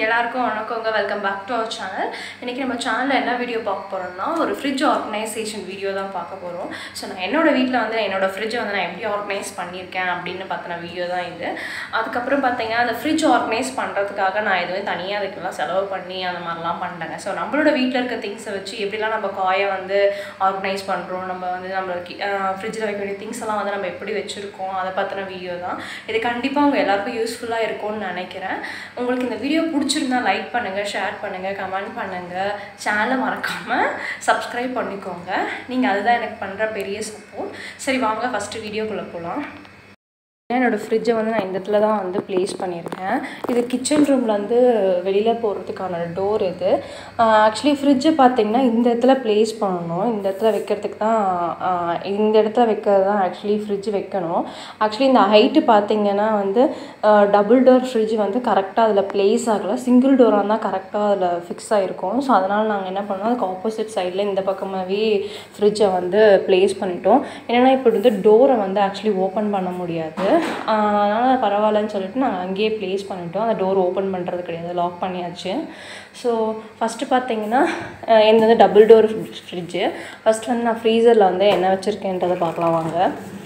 எல்லாருக்கும் வணக்கங்க welcome back to our channel இன்றைக்கி நம்ம சேனலில் என்ன வீடியோ பார்க்க போகிறோம்னா ஒரு ஃப்ரிட்ஜ் ஆர்கனைசேஷன் வீடியோ தான் பார்க்க போகிறோம் ஸோ நான் என்னோட வீட்டில் வந்து என்னோட ஃப்ரிட்ஜை வந்து நான் எப்படி ஆர்கனைஸ் பண்ணியிருக்கேன் அப்படின்னு பார்த்தின வீடியோ தான் இது அதுக்கப்புறம் பார்த்தீங்கன்னா அந்த ஃப்ரிட்ஜ் ஆர்கனைஸ் பண்ணுறதுக்காக நான் எதுவும் தனியாக அதுக்கெல்லாம் செலவு பண்ணி அந்த மாதிரிலாம் பண்ணிட்டேங்க ஸோ நம்மளோட வீட்டில் இருக்க திங்ஸை வச்சு எப்படிலாம் நம்ம காயை வந்து ஆர்கனைஸ் பண்ணுறோம் நம்ம வந்து நம்மளுக்கு ஃப்ரிட்ஜில் வைக்க வேண்டிய திங்ஸ் எல்லாம் வந்து நம்ம எப்படி வச்சுருக்கோம் அதை பற்றின வீடியோ தான் இது கண்டிப்பாக உங்கள் எல்லாருக்கும் யூஸ்ஃபுல்லாக இருக்கும்னு நினைக்கிறேன் உங்களுக்கு இந்த வீடியோ பிடிச்சிருந்தா லைக் பண்ணுங்கள் ஷேர் பண்ணுங்கள் கமெண்ட் பண்ணுங்கள் சேனலை மறக்காமல் சப்ஸ்கிரைப் பண்ணிக்கோங்க நீங்கள் அதுதான் எனக்கு பண்ணுற பெரிய சப்போர்ட் சரி வாங்க ஃபஸ்ட்டு வீடியோக்குள்ளே போகலாம் என்னோடய ஃப்ரிட்ஜை வந்து நான் இந்த இடத்துல தான் வந்து ப்ளேஸ் பண்ணியிருக்கேன் இது கிச்சன் ரூம்லேருந்து வெளியில் போகிறதுக்கான டோர் இது ஆக்சுவலி ஃப்ரிட்ஜை பார்த்தீங்கன்னா இந்த இடத்துல ப்ளேஸ் பண்ணணும் இந்த இடத்துல வைக்கிறதுக்கு தான் ஆஹ் இந்த இடத்துல வைக்கிறது தான் ஆக்சுவலி ஃப்ரிட்ஜ் வைக்கணும் ஆக்சுவலி இந்த ஹைட்டு பார்த்தீங்கன்னா வந்து டபுள் டோர் ஃப்ரிட்ஜ் வந்து கரெக்டாக அதில் ப்ளேஸ் ஆகலை சிங்கிள் டோராக தான் கரெக்டாக அதில் ஃபிக்ஸ் ஆகிருக்கும் ஸோ அதனால் நாங்கள் என்ன பண்ணோம் அதுக்கு ஆப்போசிட் சைடில் இந்த பக்கமாகவே ஃப்ரிட்ஜை வந்து ப்ளேஸ் பண்ணிட்டோம் என்னென்னா இப்போ வந்து டோரை வந்து ஆக்சுவலி ஓப்பன் பண்ண முடியாது அதனால் பரவாயில்லன்னு சொல்லிட்டு நாங்கள் அங்கேயே ப்ளேஸ் பண்ணிட்டோம் அந்த டோர் ஓப்பன் பண்ணுறது கிடையாது லாக் பண்ணியாச்சு ஸோ ஃபஸ்ட்டு பார்த்தீங்கன்னா எந்த வந்து டபுள் டோர் ஃப்ரிட்ஜு ஃபஸ்ட் வந்து நான் ஃப்ரீசரில் வந்து என்ன வச்சுருக்கேன்றதை பார்க்கலாம் வாங்க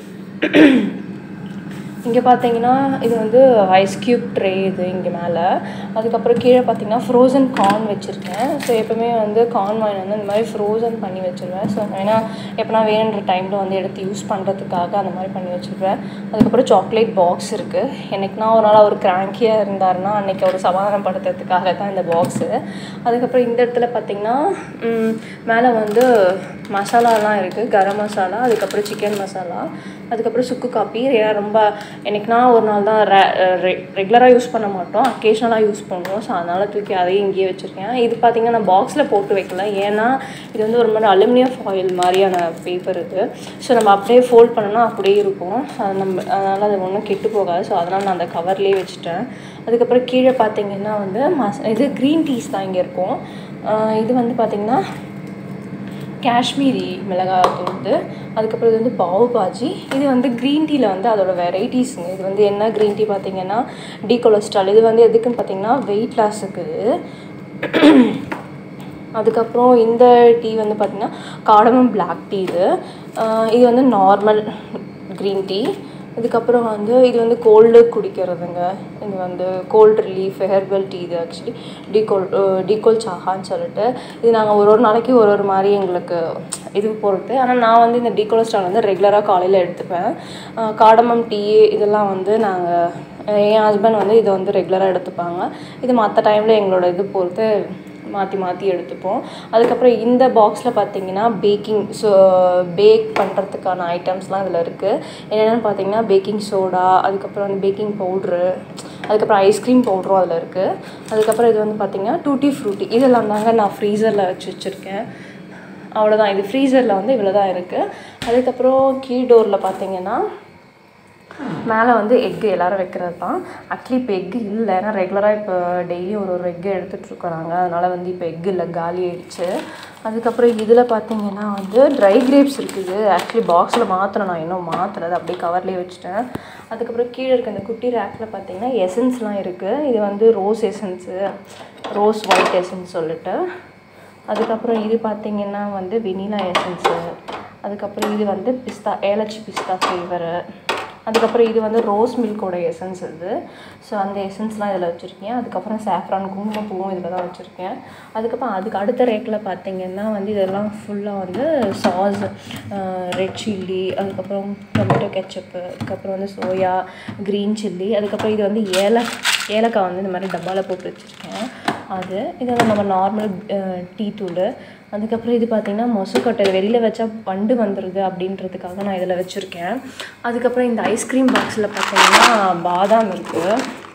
இங்கே பார்த்தீங்கன்னா இது வந்து ஐஸ் க்யூப் ட்ரே இது இங்கே மேலே அதுக்கப்புறம் கீழே பார்த்தீங்கன்னா ஃப்ரோசன் கார்ன் வச்சுருக்கேன் ஸோ எப்போவுமே வந்து கார்ன் வாங்கி வந்து இந்த மாதிரி ஃப்ரோசன் பண்ணி வச்சுருவேன் ஸோ ஏன்னா எப்போனா வேணுன்ற டைமில் வந்து எடுத்து யூஸ் பண்ணுறதுக்காக அந்த மாதிரி பண்ணி வச்சுருவேன் அதுக்கப்புறம் சாக்லேட் பாக்ஸ் இருக்குது எனக்குனா ஒரு நாள் அவர் கிராங்கியாக இருந்தாருன்னா அன்றைக்கி அவர் சமாதானப்படுத்துறதுக்காக தான் இந்த பாக்ஸு அதுக்கப்புறம் இந்த இடத்துல பார்த்தீங்கன்னா மேலே வந்து மசாலாலாம் இருக்குது கரம் மசாலா அதுக்கப்புறம் சிக்கன் மசாலா அதுக்கப்புறம் சுக்கு காப்பி ஏன்னா ரொம்ப எனக்குனா ஒரு நாள் தான் ரெகுலராக யூஸ் பண்ண மாட்டோம் அக்கேஷ்னலாக யூஸ் பண்ணுவோம் ஸோ அதனால் தூக்கி அதையும் இங்கேயே வச்சுருக்கேன் இது பார்த்திங்கன்னா நான் பாக்ஸில் போட்டு வைக்கல ஏன்னா இது வந்து ஒரு மாதிரி அலுமினியம் ஃபாயில் மாதிரியான பேப்பர் இது ஸோ நம்ம அப்படியே ஃபோல்ட் பண்ணோன்னா அப்படியே இருக்கும் ஸோ அது நம்ம அதனால் அது ஒன்றும் கெட்டு போகாது ஸோ அதனால் நான் அந்த கவர்லேயே வச்சுட்டேன் அதுக்கப்புறம் கீழே பார்த்தீங்கன்னா வந்து மஸ் இது க்ரீன் டீஸ் தான் இங்கே இருக்கும் இது வந்து பார்த்திங்கன்னா காஷ்மீரி மிளகாய் தூண்டு அதுக்கப்புறம் இது வந்து பாவு பாஜி இது வந்து க்ரீன் டீயில் வந்து அதோட வெரைட்டிஸுங்க இது வந்து என்ன க்ரீன் டீ பார்த்தீங்கன்னா டி கொலஸ்ட்ரால் இது வந்து எதுக்குன்னு பார்த்தீங்கன்னா வெயிட் லாஸுக்கு அதுக்கப்புறம் இந்த டீ வந்து பார்த்திங்கன்னா காடமம் பிளாக் டீ இது இது வந்து நார்மல் க்ரீன் டீ இதுக்கப்புறம் வந்து இது வந்து கோல்டு குடிக்கிறதுங்க இது வந்து கோல்டு ரிலீஃப் ஹெர்பல் டீ இது ஆக்சுவலி டிகோல் டிகோல் சாஹான்னு சொல்லிட்டு இது நாங்கள் ஒரு ஒரு நாளைக்கு ஒரு ஒரு மாதிரி எங்களுக்கு இது பொறுத்து ஆனால் நான் வந்து இந்த டிகோலஸ்ட்ரால் வந்து ரெகுலராக காலையில் எடுத்துப்பேன் காடமம் டீ இதெல்லாம் வந்து நாங்கள் என் ஹஸ்பண்ட் வந்து இதை வந்து ரெகுலராக எடுத்துப்பாங்க இது மற்ற டைமில் எங்களோட இது பொறுத்து மாற்றி மாற்றி எடுத்துப்போம் அதுக்கப்புறம் இந்த பாக்ஸில் பார்த்தீங்கன்னா பேக்கிங் ஸோ பேக் பண்ணுறதுக்கான ஐட்டம்ஸ்லாம் இதில் இருக்குது என்னென்னு பார்த்தீங்கன்னா பேக்கிங் சோடா அதுக்கப்புறம் வந்து பேக்கிங் பவுட்ரு அதுக்கப்புறம் ஐஸ்கிரீம் பவுட்ரும் அதில் இருக்குது அதுக்கப்புறம் இது வந்து பார்த்திங்கன்னா டூட்டி ஃப்ரூட்டி இதெல்லாம் தாங்க நான் ஃப்ரீசரில் வச்சு வச்சுருக்கேன் அவ்வளோதான் இது ஃப்ரீசரில் வந்து இவ்வளோ தான் இருக்குது அதுக்கப்புறம் கீழ் டோரில் பார்த்தீங்கன்னா மேலே வந்து எக்கு எல்லோரும் வைக்கிறது தான் ஆக்சுவலி இப்போ எக்கு இல்லை ஏன்னா ரெகுலராக இப்போ டெய்லி ஒரு ஒரு எக்கு எடுத்துகிட்ருக்குறாங்க அதனால் வந்து இப்போ எக்கு இல்லை காலி ஆயிடுச்சு அதுக்கப்புறம் இதில் பார்த்தீங்கன்னா வந்து ட்ரை கிரேப்ஸ் இருக்குது ஆக்சுவலி பாக்ஸில் மாற்றணும் நான் இன்னும் மாற்றுறது அப்படியே கவர்லேயே வச்சுட்டேன் அதுக்கப்புறம் கீழே இருக்க இந்த குட்டி ரேக்கில் பார்த்தீங்கன்னா எசன்ஸ்லாம் இருக்குது இது வந்து rose essence rose white essence சொல்லிட்டு அதுக்கப்புறம் இது பார்த்திங்கன்னா வந்து வெனிலா எசன்ஸு அதுக்கப்புறம் இது வந்து பிஸ்தா ஏலச்சி பிஸ்தா ஃப்ளேவரு அதுக்கப்புறம் இது வந்து ரோஸ் மில்கோட எசன்ஸ் இது ஸோ அந்த எசன்ஸ்லாம் இதில் வச்சுருக்கேன் அதுக்கப்புறம் சாஃப்ரான் குங்குமப்பூவும் இதில் தான் வச்சுருக்கேன் அதுக்கப்புறம் அதுக்கு அடுத்த ரேக்கில் பார்த்தீங்கன்னா வந்து இதெல்லாம் ஃபுல்லாக வந்து சாஸ் ரெட் சில்லி அதுக்கப்புறம் டொமேட்டோ கெச்சப்பு அதுக்கப்புறம் வந்து சோயா க்ரீன் சில்லி அதுக்கப்புறம் இது வந்து ஏல ஏலக்காய் வந்து இந்த மாதிரி டப்பாவில் போட்டு வச்சுருக்கேன் அது இது வந்து நம்ம நார்மல் டீ தூள் அதுக்கப்புறம் இது பார்த்திங்கன்னா மொசக்கொட்டை வெளியில் வச்சா வண்டு வந்துடுது அப்படின்றதுக்காக நான் இதில் வச்சுருக்கேன் அதுக்கப்புறம் இந்த ஐஸ்கிரீம் பாக்ஸில் பார்த்தீங்கன்னா பாதாம் இருக்குது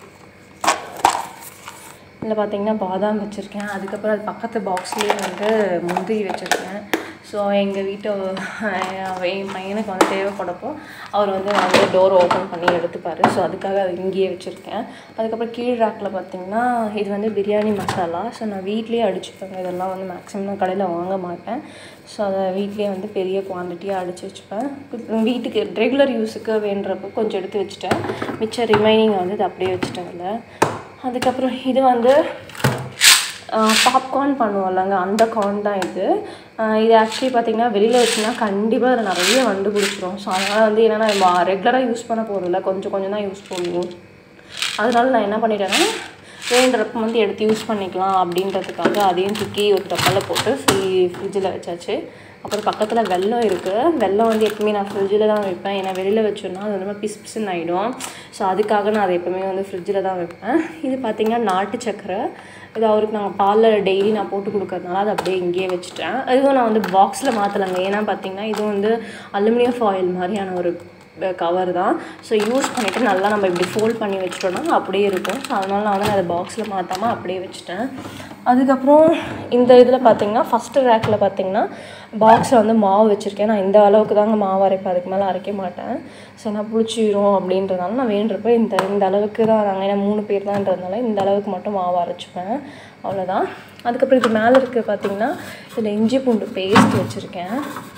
இதில் பார்த்தீங்கன்னா பாதாம் வச்சுருக்கேன் அதுக்கப்புறம் அது பக்கத்து பாக்ஸ்லேயே வந்து முந்திரி வச்சுருக்கேன் ஸோ எங்கள் வீட்டு என் பையனுக்கு வந்து தேவைப்படப்போ அவர் வந்து வந்து டோர் ஓப்பன் பண்ணி எடுத்துப்பார் ஸோ அதுக்காக அது இங்கேயே வச்சுருக்கேன் அதுக்கப்புறம் கீழ் ரேக்கில் பார்த்தீங்கன்னா இது வந்து பிரியாணி மசாலா ஸோ நான் வீட்லேயே அடிச்சுப்பேங்க இதெல்லாம் வந்து மேக்ஸிமம் நான் கடையில் வாங்க மாட்டேன் ஸோ அதை வீட்லேயே வந்து பெரிய குவான்டிட்டியாக அடித்து வச்சுப்பேன் வீட்டுக்கு ரெகுலர் யூஸுக்கு வேண்டுறப்போ கொஞ்சம் எடுத்து வச்சுட்டேன் மிச்சம் ரிமைனிங் வந்து இது அப்படியே வச்சுட்டேன் அதில் அதுக்கப்புறம் இது வந்து பாப்கார்ன் பண்ணுவோம்லங்க அந்த கார்ன் தான் இது ஆஹ் இது ஆக்சுவலி பார்த்தீங்கன்னா வெளியில் வச்சுன்னா கண்டிப்பாக அதில் நிறைய வண்டு பிடிச்சிரும் ஸோ அதனால் வந்து என்னென்னா நம்ம ரெகுலராக யூஸ் பண்ண போகிறதில்ல கொஞ்சம் கொஞ்சம் தான் யூஸ் பண்ணுவோம் அதனால நான் என்ன பண்ணிட்டேன்னா வேண்டுறப்ப வந்து எடுத்து யூஸ் பண்ணிக்கலாம் அப்படின்றதுக்காக அதையும் தூக்கி ஒரு டப்பாவில் போட்டு ஃப்ரீ ஃப்ரிட்ஜில் வச்சாச்சு அப்புறம் பக்கத்தில் வெல்லம் இருக்குது வெல்லம் வந்து எப்பவுமே நான் ஃப்ரிட்ஜில் தான் வைப்பேன் ஏன்னா வெளியில் வச்சோன்னா அது வந்து பிஸ் பிஸ்ன்னு ஆகிடும் ஸோ அதுக்காக நான் அதை எப்பவுமே வந்து ஃப்ரிட்ஜில் தான் வைப்பேன் இது பார்த்திங்கன்னா நாட்டு சக்கரை இது அவருக்கு நாங்கள் பாலில் டெய்லி நான் போட்டு கொடுக்கறதுனால அதை அப்படியே இங்கேயே வச்சுட்டேன் இதுவும் நான் வந்து பாக்ஸில் மாற்றலைங்க ஏன்னா பார்த்தீங்கன்னா இது வந்து அலுமினியம் ஃபாயில் மாதிரியான ஒரு கவர் தான் ஸோ யூஸ் பண்ணிவிட்டு நல்லா நம்ம இப்படி ஃபோல்ட் பண்ணி வச்சிட்டோம்னா அப்படியே இருக்கும் ஸோ அதனால நான் வந்து அதை பாக்ஸில் மாற்றாமல் அப்படியே வச்சுட்டேன் அதுக்கப்புறம் இந்த இதில் பார்த்தீங்கன்னா ஃபஸ்ட்டு ரேக்கில் பார்த்தீங்கன்னா பாக்ஸில் வந்து மாவு வச்சுருக்கேன் நான் இந்த அளவுக்கு தாங்க மாவு அரைப்பேன் அதுக்கு மேலே அரைக்க மாட்டேன் ஸோ நான் புளிச்சிரும் அப்படின்றதுனால நான் வேண்டுறப்ப இந்த இந்த அளவுக்கு தான் நாங்கள் ஏன்னா மூணு பேர் தான்றதுனால இந்த அளவுக்கு மட்டும் மாவு அரைச்சிப்பேன் அவ்வளோதான் அதுக்கப்புறம் இது மேலே இருக்குது பார்த்தீங்கன்னா இதில் இஞ்சி பூண்டு பேஸ்ட் வச்சுருக்கேன்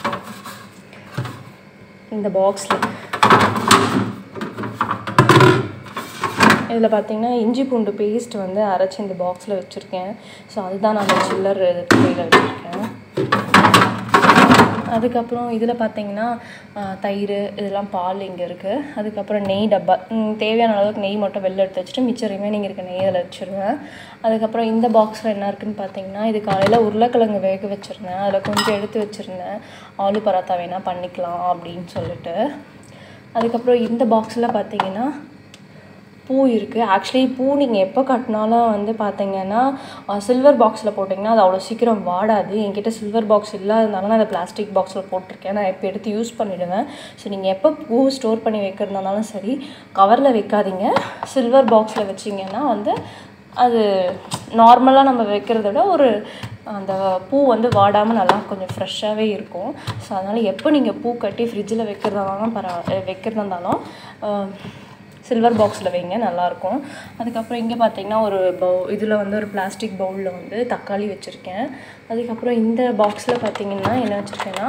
இந்த பாக்ஸில் இதில் பார்த்தீங்கன்னா இஞ்சி பூண்டு பேஸ்ட் வந்து அரைச்சி இந்த பாக்ஸில் வச்சுருக்கேன் ஸோ அதுதான் நான் அந்த சில்லர் ட்ரேயில் வச்சுருக்கேன் அதுக்கப்புறம் இதில் பார்த்தீங்கன்னா ஆஹ், தயிர் இதெல்லாம் பால் இங்கே இருக்குது அதுக்கப்புறம் நெய் டப்பா ம், தேவையான அளவுக்கு நெய் மட்டும் வெளில எடுத்து வச்சுட்டு மிச்சம் ரிமைனிங் இருக்க நெய் அதில் வச்சுருவேன் அதுக்கப்புறம் இந்த பாக்ஸில் என்ன இருக்குன்னு பார்த்தீங்கன்னா இது காலையில் உருளைக்கிழங்கு வேக வச்சுருந்தேன் அதில் கொஞ்சம் எடுத்து வச்சுருந்தேன் ஆலு பராத்தா வேணால் பண்ணிக்கலாம் அப்படின்னு சொல்லிட்டு அதுக்கப்புறம் இந்த பாக்ஸில் பார்த்தீங்கன்னா பூ இருக்குது ஆக்சுவலி பூ நீங்கள் எப்போ கட்டினாலும் வந்து பார்த்தீங்கன்னா சில்வர் பாக்ஸில் போட்டிங்கன்னா அது அவ்வளோ சீக்கிரம் வாடாது என்கிட்ட சில்வர் பாக்ஸ் இல்லாததுனால நான் அதை பிளாஸ்டிக் பாக்ஸில் போட்டிருக்கேன் நான் இப்போ எடுத்து யூஸ் பண்ணிவிடுவேன் ஸோ நீங்கள் எப்போ பூ ஸ்டோர் பண்ணி வைக்கிறதுனாலும் சரி கவரில் வைக்காதீங்க சில்வர் பாக்ஸில் வச்சிங்கன்னா வந்து அது நார்மலாக நம்ம வைக்கிறத விட ஒரு அந்த பூ வந்து வாடாமல் நல்லா கொஞ்சம் ஃப்ரெஷ்ஷாகவே இருக்கும் ஸோ அதனால் எப்போ நீங்கள் பூ கட்டி ஃப்ரிட்ஜில் வைக்கிறதாலும் பரவா வைக்கிறதா இருந்தாலும் சில்வர் பாக்ஸில் வைங்க நல்லாயிருக்கும் அதுக்கப்புறம் இங்கே பார்த்தீங்கன்னா ஒரு பவு இதில் வந்து ஒரு பிளாஸ்டிக் பவுலில் வந்து தக்காளி வச்சுருக்கேன் அதுக்கப்புறம் இந்த பாக்ஸில் பார்த்தீங்கன்னா என்ன வச்சுருக்கேன்னா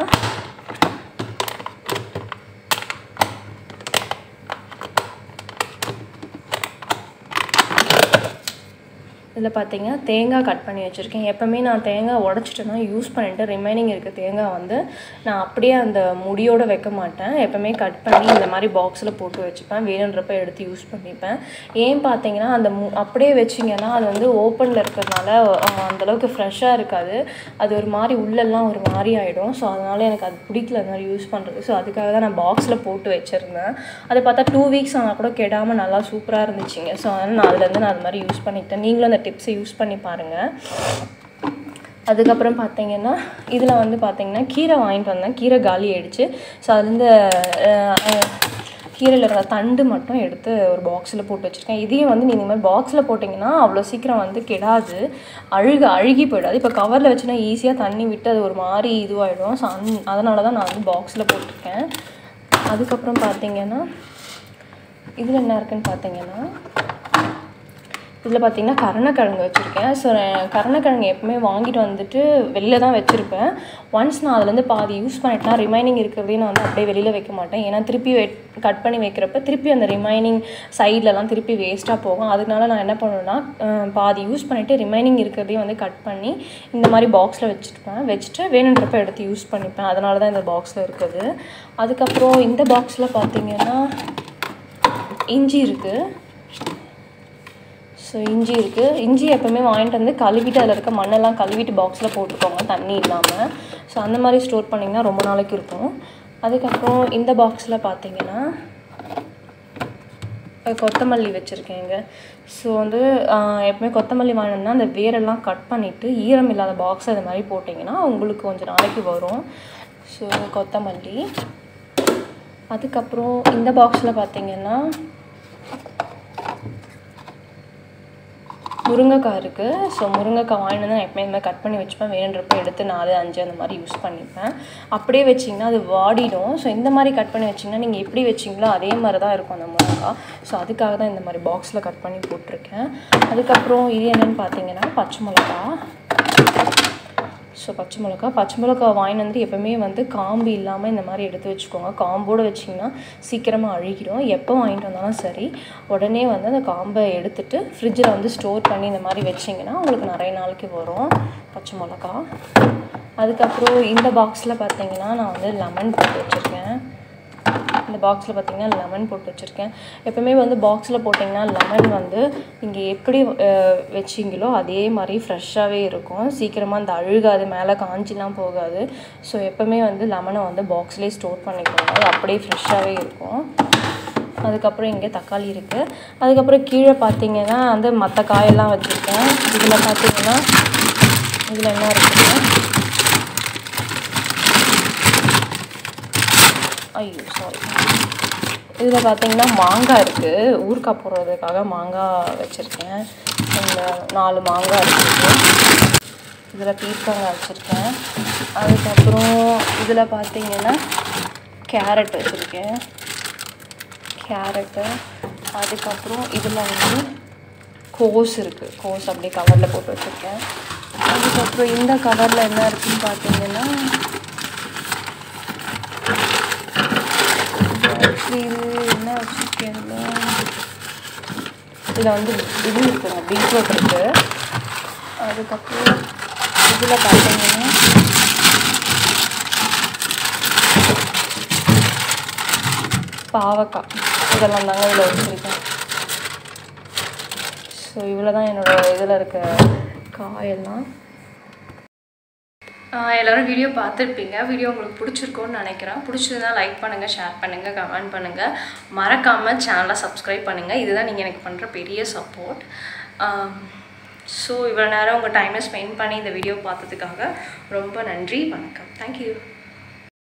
இதில் பார்த்தீங்கன்னா தேங்காய் கட் பண்ணி வச்சுருக்கேன் எப்போவுமே நான் தேங்காய் உடச்சிட்டேன்னா யூஸ் பண்ணிவிட்டு ரிமைனிங் இருக்க தேங்காய் வந்து நான் அப்படியே அந்த முடியோடு வைக்க மாட்டேன் எப்போவுமே கட் பண்ணி இந்த மாதிரி பாக்ஸில் போட்டு வச்சுப்பேன் வேணுன்றப்ப எடுத்து யூஸ் பண்ணிப்பேன் ஏன் பார்த்தீங்கன்னா அந்த மு அப்படியே வச்சிங்கன்னா அது வந்து ஓப்பனில் இருக்கிறதுனால அஹ், அந்தளவுக்கு ஃப்ரெஷ்ஷாக இருக்காது அது ஒரு மாதிரி உள்ளெல்லாம் ஒரு மாதிரி ஆகிடும் ஸோ அதனால் எனக்கு அது பிடிக்கல அந்த மாதிரி யூஸ் பண்ணுறது ஸோ அதுக்காக தான் நான் பாக்ஸில் போட்டு வச்சுருந்தேன் அதை பார்த்தா டூ வீக்ஸ் ஆனால் கூட கெடாமல் நல்லா சூப்பராக இருந்துச்சுங்க ஸோ அதனால் நான் அதுலேருந்து நான் அது மாதிரி யூஸ் பண்ணிக்கிட்டேன் நீங்களும் அந்த டிப்ஸை யூஸ் பண்ணி பாருங்கள் அதுக்கப்புறம் பார்த்தீங்கன்னா இதில் வந்து பார்த்தீங்கன்னா கீரை வாங்கிட்டு வந்தேன் கீரை காலி ஆயிடுச்சு ஸோ அதுலேருந்து கீரையில் இருக்கிற தண்டு மட்டும் எடுத்து ஒரு பாக்ஸில் போட்டு வச்சுருக்கேன் இதையும் வந்து நீங்கள் இந்த மாதிரி பாக்ஸில் போட்டிங்கன்னா அவ்வளோ சீக்கிரம் வந்து கெடாது அழுக அழுகி போயிடாது இப்போ கவரில் வச்சுன்னா ஈஸியாக தண்ணி விட்டு அது ஒரு மாதிரி இதுவாகிடும் ஸோ அந் அதனால தான் நான் வந்து பாக்ஸில் போட்டிருக்கேன் அதுக்கப்புறம் பார்த்தீங்கன்னா இதில் என்ன இருக்குன்னு பார்த்தீங்கன்னா இதில் பார்த்தீங்கன்னா கருணக்கிழங்கு வச்சுருக்கேன் ஸோ கருணக்கிழங்கு எப்பவுமே வாங்கிட்டு வந்துட்டு வெளில தான் வச்சுருப்பேன் ஒன்ஸ் நான் அதுலேருந்து பாதி யூஸ் பண்ணிட்டேன்னா ரிமைனிங் இருக்கிறதே நான் வந்து அப்படியே வெளியில் வைக்க மாட்டேன் ஏன்னா திருப்பி வெட் கட் பண்ணி வைக்கிறப்ப திருப்பி அந்த ரிமைனிங் சைட்லலாம் திருப்பி வேஸ்ட்டாக போகும் அதனால நான் என்ன பண்ணுவேன்னா அஹ், பாதி யூஸ் பண்ணிவிட்டு ரிமைனிங் இருக்கிறதையும் வந்து கட் பண்ணி இந்த மாதிரி பாக்ஸில் வச்சுருப்பேன் வச்சுட்டு வேணுன்றப்ப எடுத்து யூஸ் பண்ணிப்பேன் அதனால தான் இந்த பாக்ஸில் இருக்குது அதுக்கப்புறம் இந்த பாக்ஸில் பார்த்தீங்கன்னா இஞ்சி இருக்குது ஸோ இஞ்சி இருக்குது இஞ்சி எப்போவுமே வாங்கிட்டு வந்து கழுவிட்டு அதில் இருக்க மண்ணெல்லாம் கழுவிட்டு பாக்ஸில் போட்டுக்கோங்க தண்ணி இல்லாமல் ஸோ அந்த மாதிரி ஸ்டோர் பண்ணிங்கன்னா ரொம்ப நாளைக்கு இருக்கும் அதுக்கப்புறம் இந்த பாக்ஸில் பார்த்தீங்கன்னா அஹ் கொத்தமல்லி வச்சுருக்கேங்க ஸோ வந்து ஆஹ் எப்பவுமே கொத்தமல்லி வாங்கினா அந்த வேரெல்லாம் கட் பண்ணிவிட்டு ஈரம் இல்லாத பாக்ஸ் அது மாதிரி போட்டிங்கன்னா உங்களுக்கு கொஞ்சம் நாளைக்கு வரும் ஸோ கொத்தமல்லி அதுக்கப்புறம் இந்த பாக்ஸில் பார்த்தீங்கன்னா முருங்கைக்காய் இருக்குது ஸோ முருங்கைக்காய் வாங்கிட்டு வந்து நான் எப்பவுமே இந்த மாதிரி கட் பண்ணி வச்சுப்பேன் வேணுன்றப்ப எடுத்து நாலு அஞ்சு அந்த மாதிரி யூஸ் பண்ணிப்பேன் அப்படியே வச்சிங்கன்னா அது வாடிடும் ஸோ இந்த மாதிரி கட் பண்ணி வச்சிங்கன்னா நீங்கள் எப்படி வச்சிங்களோ அதே மாதிரி தான் இருக்கும் அந்த முருங்கைக்காய் ஸோ அதுக்காக தான் இந்த மாதிரி பாக்ஸில் கட் பண்ணி போட்டிருக்கேன் அதுக்கப்புறம் இது என்னென்னு பார்த்தீங்கன்னா பச்சை மிளகா ஸோ பச்சை மிளகா பச்சை மிளகா வாங்கிட்டு வந்து எப்போவுமே வந்து காம்பு இல்லாமல் இந்த மாதிரி எடுத்து வச்சுக்கோங்க காம்போடு வச்சிங்கன்னா சீக்கிரமாக அழுகிடும் எப்போ வாங்கிட்டு வந்தாலும் சரி உடனே வந்து அந்த காம்பை எடுத்துட்டு ஃப்ரிட்ஜில் வந்து ஸ்டோர் பண்ணி இந்த மாதிரி வச்சிங்கன்னா உங்களுக்கு நிறைய நாளைக்கு வரும் பச்சை மிளகா அதுக்கப்புறம் இந்த பாக்ஸில் பார்த்தீங்கன்னா நான் வந்து லெமன் போட்டு வச்சுருக்கேன் இந்த பாக்ஸில் பார்த்தீங்கன்னா லெமன் போட்டு வச்சுருக்கேன் எப்போவுமே வந்து பாக்ஸில் போட்டிங்கன்னா லெமன் வந்து நீங்கள் எப்படி அஹ், வச்சீங்களோ அதே மாதிரி ஃப்ரெஷ்ஷாகவே இருக்கும் சீக்கிரமாக அந்த அழுகாது மேலே காஞ்சிலாம் போகாது ஸோ எப்போவுமே வந்து லெமனை வந்து பாக்ஸ்லேயே ஸ்டோர் பண்ணிக்கோங்க அது அப்படியே ஃப்ரெஷ்ஷாகவே இருக்கும் அதுக்கப்புறம் இங்கே தக்காளி இருக்குது அதுக்கப்புறம் கீழே பார்த்தீங்கன்னா வந்து மற்ற காயெல்லாம் வச்சுருக்கேன் இதில் பார்த்தீங்கன்னா இதில் என்ன இருக்குன்னா ஐயோ சாரி இதில் பார்த்தீங்கன்னா மாங்காய் இருக்குது ஊறுகாய் போடுறதுக்காக மாங்காய் வச்சுருக்கேன் இந்த நாலு மாங்காய் இருக்குது இதில் பீர்க்கங்காய் வச்சுருக்கேன் அதுக்கப்புறம் இதில் பார்த்தீங்கன்னா கேரட் வச்சுருக்கேன் கேரட்டு அதுக்கப்புறம் இதில் வந்து கோஸ் இருக்குது கோஸ் அப்படியே கவரில் போட்டு வச்சுருக்கேன் அதுக்கப்புறம் இந்த கவரில் என்ன இருக்குன்னு பார்த்தீங்கன்னா இது என்ன வச்சுருக்கேன்ல இதில் வந்து இது இருக்குங்க பீட்ரூட் இருக்குது அதுக்கப்புறம் இதில் பார்த்தீங்கன்னா பாவக்காய் இதெல்லாம் தாங்க இதில் வச்சுருக்கேன் ஸோ இவ்வளோ தான் என்னோடய இதில் இருக்க காயெல்லாம் ஆஹ் எல்லாரும் வீடியோ பார்த்துருப்பீங்க வீடியோ உங்களுக்கு பிடிச்சிருக்கோன்னு நினைக்கிறேன் பிடிச்சதுன்னா லைக் பண்ணுங்கள் ஷேர் பண்ணுங்கள் கமெண்ட் பண்ணுங்கள் மறக்காமல் சேனலை சப்ஸ்கிரைப் பண்ணுங்கள் இதுதான் நீங்கள் எனக்கு பண்ணுற பெரிய சப்போர்ட் ஸோ இவ்வளோ நேரம் உங்கள் டைமை ஸ்பெண்ட் பண்ணி இந்த வீடியோ பார்த்ததுக்காக ரொம்ப நன்றி வணக்கம் தேங்க்யூ